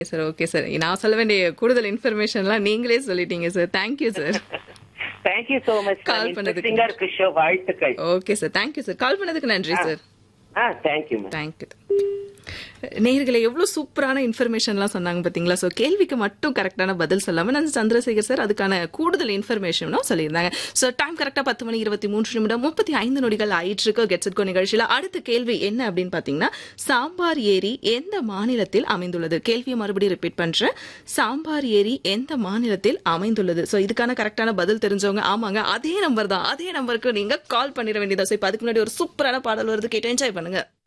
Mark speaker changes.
Speaker 1: Sir okay sir நான் சொல்ல வேண்டிய கூடுதல் இன்ஃபர்மேஷன்லாம் நீங்களே சொல்லிட்டீங்க sir thank you sir
Speaker 2: thank you so much
Speaker 1: Call பண்ணதுக்கு.
Speaker 2: இன்ட்ரெஸ்டிங்கா இருக்கு ஷோ வாழ்த்துக்கள்
Speaker 1: okay sir thank you sir call பண்ணதுக்கு நன்றி சார்
Speaker 2: ஆ தேங்க்யூ மேம்
Speaker 1: தேங்க்யூ நேயர்களை எவ்வளவு சூப்பரான இன்ஃபர்மேஷன்லாம் சொன்னாங்க பாத்தீங்களா சோ கேள்விக்கு மட்டும் கரெக்டான பதில் சொல்லாம நான் சந்திரசேகர் சார் அதுக்கான கூடுதல் இன்ஃபர்மேஷனும் சொல்லியிருந்தாங்க சோ டைம் கரெக்டா பத்து மணி இருபத்தி மூன்று நிமிடம் முப்பத்தி ஐந்து நொடிகள் ஆயிட்டு இருக்கு கெட்ஸெட்கோ நிகழ்ச்சியில அடுத்த கேள்வி என்ன அப்படின்னு பாத்தீங்கன்னா சாம்பார் ஏரி எந்த மாநிலத்தில் அமைந்துள்ளது கேள்வியை மறுபடியும் ரிப்பீட் பண்றேன் சாம்பார் ஏரி எந்த மாநிலத்தில் அமைந்துள்ளது சோ இதுக்கான கரெக்டான பதில் தெரிஞ்சவங்க ஆமாங்க அதே நம்பர் தான் அதே நம்பருக்கு நீங்க கால் பண்ணிட வேண்டியதா சோ இப்ப அதுக்கு முன்னாடி ஒரு சூப்பரான பாடல் வருது கேட்டு என்ஜாய் பண்ணுங்க